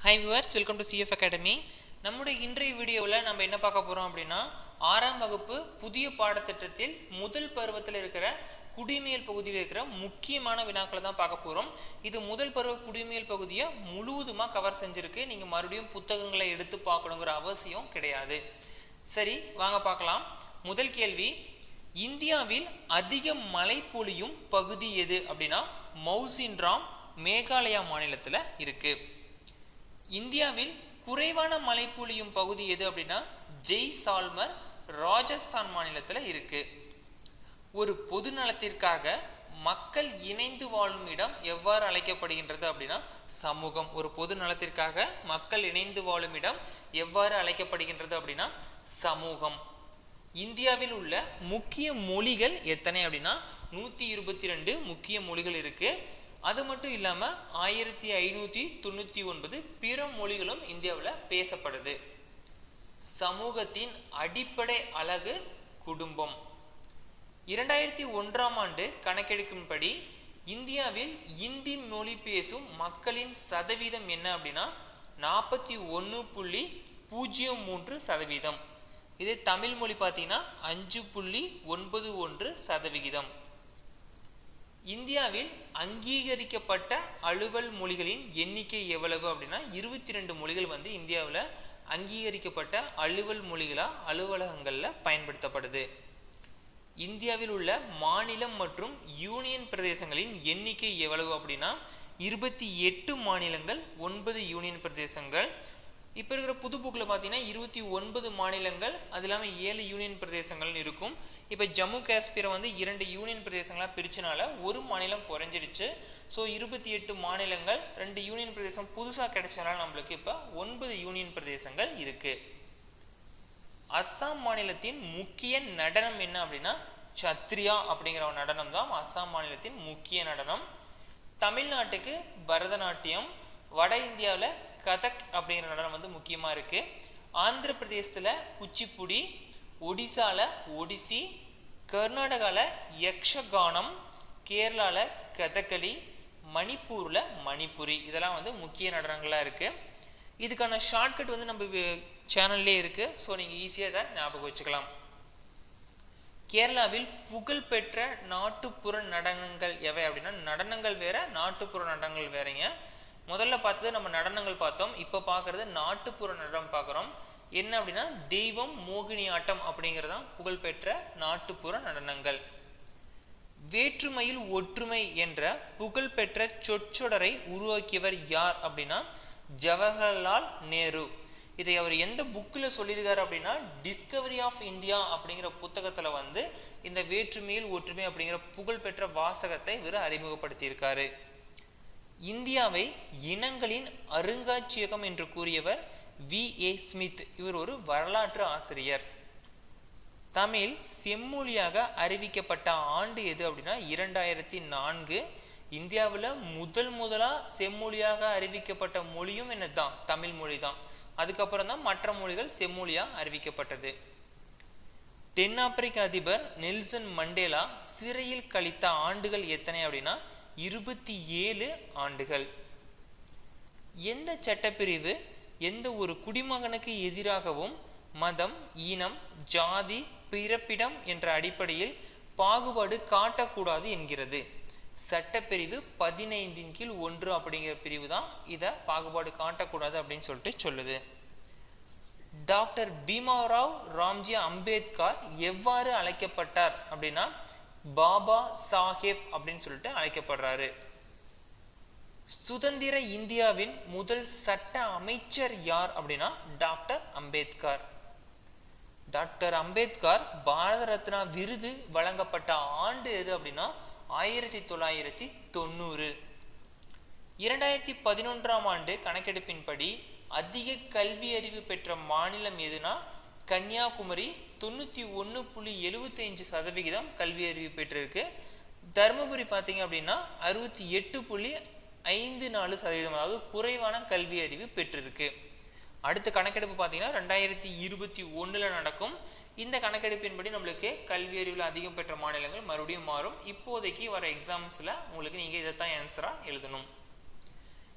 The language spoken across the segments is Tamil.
high viewers welcome to CF academy நம்முடைய இன்றைய வீடியோவில் நம்ம என்ன பார்க்க போகிறோம் அப்படின்னா ஆறாம் வகுப்பு புதிய பாடத்திட்டத்தில் முதல் பருவத்தில் இருக்கிற குடிமையல் பகுதியில் இருக்கிற முக்கியமான வினாக்களை தான் பார்க்க போகிறோம் இது முதல் பருவ குடிமையல் பகுதியை முழுவதுமாக கவர் செஞ்சுருக்கு நீங்கள் மறுபடியும் புத்தகங்களை எடுத்து பார்க்கணுங்கிற அவசியம் கிடையாது சரி வாங்க பார்க்கலாம் முதல் கேள்வி இந்தியாவில் அதிக மழை பொழியும் பகுதி எது அப்படின்னா மௌசின்ராம் மேகாலயா மாநிலத்தில் இருக்கு இந்தியாவில் குறைவான மழை பொழியும் பகுதி எது அப்படின்னா ஜெய் சால்மர் ராஜஸ்தான் மாநிலத்தில் இருக்கு ஒரு பொது நலத்திற்காக மக்கள் இணைந்து வாழும் இடம் எவ்வாறு அழைக்கப்படுகின்றது அப்படின்னா சமூகம் ஒரு பொது நலத்திற்காக மக்கள் இணைந்து வாழும் இடம் எவ்வாறு அழைக்கப்படுகின்றது அப்படின்னா சமூகம் இந்தியாவில் உள்ள முக்கிய மொழிகள் எத்தனை அப்படின்னா நூற்றி இருபத்தி ரெண்டு முக்கிய மொழிகள் இருக்கு அது மட்டும் இல்லாமல் ஆயிரத்தி ஐநூற்றி தொண்ணூற்றி ஒன்பது பிற மொழிகளும் இந்தியாவில் பேசப்படுது சமூகத்தின் அடிப்படை அழகு குடும்பம் இரண்டாயிரத்தி ஒன்றாம் ஆண்டு கணக்கெடுக்கும்படி இந்தியாவில் இந்தி மொழி பேசும் மக்களின் சதவீதம் என்ன அப்படின்னா நாற்பத்தி ஒன்று புள்ளி பூஜ்ஜியம் மூன்று சதவீதம் இதே தமிழ் மொழி பார்த்தீங்கன்னா அஞ்சு புள்ளி ஒன்பது ஒன்று சதவிகிதம் இந்தியாவில் அங்கீகரிக்கப்பட்ட அலுவல் மொழிகளின் எண்ணிக்கை எவ்வளவு அப்படின்னா இருபத்தி ரெண்டு மொழிகள் வந்து இந்தியாவில் அங்கீகரிக்கப்பட்ட அலுவல் மொழிகளாக அலுவலகங்களில் பயன்படுத்தப்படுது இந்தியாவில் உள்ள மாநிலம் மற்றும் யூனியன் பிரதேசங்களின் எண்ணிக்கை எவ்வளவு அப்படின்னா இருபத்தி எட்டு மாநிலங்கள் ஒன்பது யூனியன் பிரதேசங்கள் இப்போ இருக்கிற புது புக்கில் பார்த்தீங்கன்னா இருபத்தி ஒன்பது மாநிலங்கள் அது இல்லாமல் ஏழு யூனியன் பிரதேசங்கள்னு இருக்கும் இப்போ ஜம்மு காஷ்மீரை வந்து இரண்டு யூனியன் பிரதேசங்களாக பிரிச்சனால ஒரு மாநிலம் குறைஞ்சிருச்சு ஸோ இருபத்தி எட்டு மாநிலங்கள் ரெண்டு யூனியன் பிரதேசம் புதுசாக கிடைச்சனால நம்மளுக்கு இப்போ ஒன்பது யூனியன் பிரதேசங்கள் இருக்குது அஸ்ஸாம் மாநிலத்தின் முக்கிய நடனம் என்ன அப்படின்னா சத்ரியா அப்படிங்கிற ஒரு நடனம் தான் அஸ்ஸாம் மாநிலத்தின் முக்கிய நடனம் தமிழ்நாட்டுக்கு பரதநாட்டியம் வட இந்தியாவில் கதக் அப்படிங்கிற நடனம் வந்து முக்கியமாக இருக்குது ஆந்திர பிரதேசத்தில் குச்சிப்புடி ஒடிசாவில் ஒடிசி கர்நாடகாவில் யக்ஷகானம் கேரளாவில் கதகளி மணிப்பூரில் மணிப்புரி இதெல்லாம் வந்து முக்கிய நடனங்களாக இருக்குது இதுக்கான ஷார்ட்கட் வந்து நம்ம சேனல்லே இருக்குது ஸோ நீங்கள் ஈஸியாக இதை ஞாபகம் வச்சுக்கலாம் கேரளாவில் புகழ்பெற்ற நாட்டுப்புற நடனங்கள் எவை அப்படின்னா நடனங்கள் வேற நாட்டுப்புற நடனங்கள் வேறங்க முதல்ல பார்த்தது நம்ம நடனங்கள் பார்த்தோம் இப்போ பார்க்குறது நாட்டுப்புற நடனம் பார்க்குறோம் என்ன அப்படின்னா தெய்வம் மோகினி ஆட்டம் அப்படிங்கிறது தான் புகழ்பெற்ற நாட்டுப்புற நடனங்கள் வேற்றுமையில் ஒற்றுமை என்ற புகழ்பெற்ற சொற்றொடரை உருவாக்கியவர் யார் அப்படின்னா ஜவஹர்லால் நேரு இதை அவர் எந்த புக்கில் சொல்லியிருக்காரு அப்படின்னா டிஸ்கவரி ஆஃப் இந்தியா அப்படிங்கிற புத்தகத்தில் வந்து இந்த வேற்றுமையில் ஒற்றுமை அப்படிங்கிற புகழ்பெற்ற வாசகத்தை இவர் அறிமுகப்படுத்தியிருக்காரு இந்தியாவை இனங்களின் அருங்காட்சியகம் என்று கூறியவர் வி ஏ ஸ்மித் இவர் ஒரு வரலாற்று ஆசிரியர் தமிழ் செம்மொழியாக அறிவிக்கப்பட்ட ஆண்டு எது அப்படின்னா இரண்டாயிரத்தி நான்கு இந்தியாவில் முதல் முதலாக செம்மொழியாக அறிவிக்கப்பட்ட மொழியும் என்னதான் தமிழ் மொழி தான் அதுக்கப்புறம் தான் மற்ற மொழிகள் செம்மொழியாக அறிவிக்கப்பட்டது தென்னாப்பிரிக்க அதிபர் நெல்சன் மண்டேலா சிறையில் கழித்த ஆண்டுகள் எத்தனை அப்படின்னா இருபத்தி ஏழு ஆண்டுகள் எந்த சட்டப்பிரிவு எந்த ஒரு குடிமகனுக்கு எதிராகவும் மதம் இனம் ஜாதி பிறப்பிடம் என்ற அடிப்படையில் பாகுபாடு காட்டக்கூடாது என்கிறது சட்டப்பிரிவு பதினைந்தின் கீழ் ஒன்று அப்படிங்கிற பிரிவு தான் இதை பாகுபாடு காட்டக்கூடாது அப்படின்னு சொல்லிட்டு சொல்லுது டாக்டர் பீமாராவ் ராம்ஜி அம்பேத்கர் எவ்வாறு அழைக்கப்பட்டார் அப்படின்னா பாபா சாஹேப் அப்படின்னு சொல்லிட்டு அழைக்கப்படுறாரு சுதந்திர இந்தியாவின் முதல் சட்ட அமைச்சர் யார் அப்படின்னா டாக்டர் அம்பேத்கர் டாக்டர் அம்பேத்கர் பாரத ரத்னா விருது வழங்கப்பட்ட ஆண்டு எது அப்படின்னா ஆயிரத்தி தொள்ளாயிரத்தி தொண்ணூறு இரண்டாயிரத்தி பதினொன்றாம் ஆண்டு கணக்கெடுப்பின்படி அதிக கல்வி அறிவு பெற்ற மாநிலம் எதுனா கன்னியாகுமரி தொண்ணூற்றி ஒன்று புள்ளி எழுபத்தஞ்சு சதவிகிதம் கல்வி அறிவு பெற்றிருக்கு தருமபுரி பார்த்தீங்க அப்படின்னா அறுபத்தி எட்டு புள்ளி ஐந்து நாலு சதவீதம் அதாவது குறைவான கல்வி அறிவு பெற்றிருக்கு அடுத்த கணக்கெடுப்பு பார்த்தீங்கன்னா ரெண்டாயிரத்தி இருபத்தி ஒன்றில் நடக்கும் இந்த கணக்கெடுப்பின்படி நம்மளுக்கு கல்வி அறிவில் அதிகம் பெற்ற மாநிலங்கள் மறுபடியும் மாறும் இப்போதைக்கு வர எக்ஸாம்ஸில் உங்களுக்கு நீங்கள் இதை தான் ஆன்சராக எழுதணும்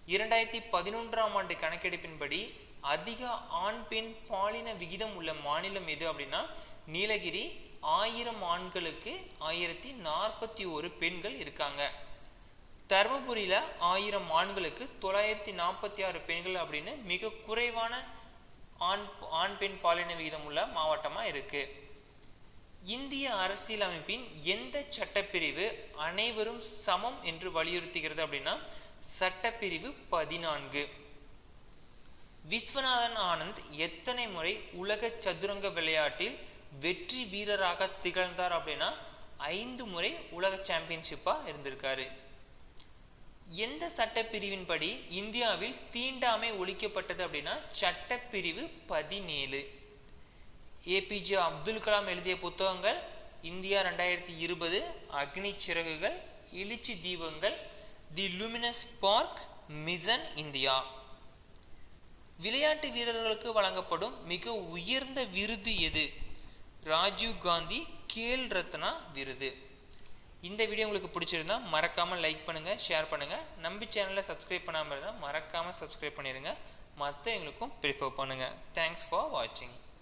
இரண்டாயிரத்தி பதினொன்றாம் ஆண்டு கணக்கெடுப்பின்படி அதிக ஆண் பெண் பாலின விகிதம் உள்ள மாநிலம் எது அப்படின்னா நீலகிரி ஆயிரம் ஆண்களுக்கு ஆயிரத்தி நாற்பத்தி ஒரு பெண்கள் இருக்காங்க தருமபுரியில் ஆயிரம் ஆண்களுக்கு தொள்ளாயிரத்தி நாற்பத்தி ஆறு பெண்கள் அப்படின்னு மிக குறைவான ஆண் ஆண் பெண் பாலின விகிதம் உள்ள மாவட்டமாக இருக்குது இந்திய அரசியலமைப்பின் எந்த சட்டப்பிரிவு அனைவரும் சமம் என்று வலியுறுத்துகிறது அப்படின்னா சட்டப்பிரிவு பதினான்கு விஸ்வநாதன் ஆனந்த் எத்தனை முறை உலக சதுரங்க விளையாட்டில் வெற்றி வீரராக திகழ்ந்தார் அப்படின்னா ஐந்து முறை உலக சாம்பியன்ஷிப்பாக இருந்திருக்காரு எந்த சட்டப்பிரிவின்படி இந்தியாவில் தீண்டாமை ஒழிக்கப்பட்டது அப்படின்னா சட்டப்பிரிவு பதினேழு ஏபிஜே அப்துல் கலாம் எழுதிய புத்தகங்கள் இந்தியா ரெண்டாயிரத்தி இருபது அக்னி Siragugal Ezhuchi Deepangal the luminous sparks mission India விளையாட்டு வீரர்களுக்கு வழங்கப்படும் மிக உயர்ந்த விருது எது ராஜீவ் காந்தி கேல் ரத்னா விருது இந்த வீடியோ உங்களுக்கு பிடிச்சிருந்தா மறக்காமல் லைக் பண்ணுங்கள் ஷேர் பண்ணுங்கள் நம்பி சேனலை சப்ஸ்கிரைப் பண்ணாமல் இருந்தால் மறக்காமல் சப்ஸ்கிரைப் பண்ணிடுங்க மற்றவங்களுக்கும் ப்ரிஃபர் பண்ணுங்கள் தேங்க்ஸ் ஃபார் வாட்சிங்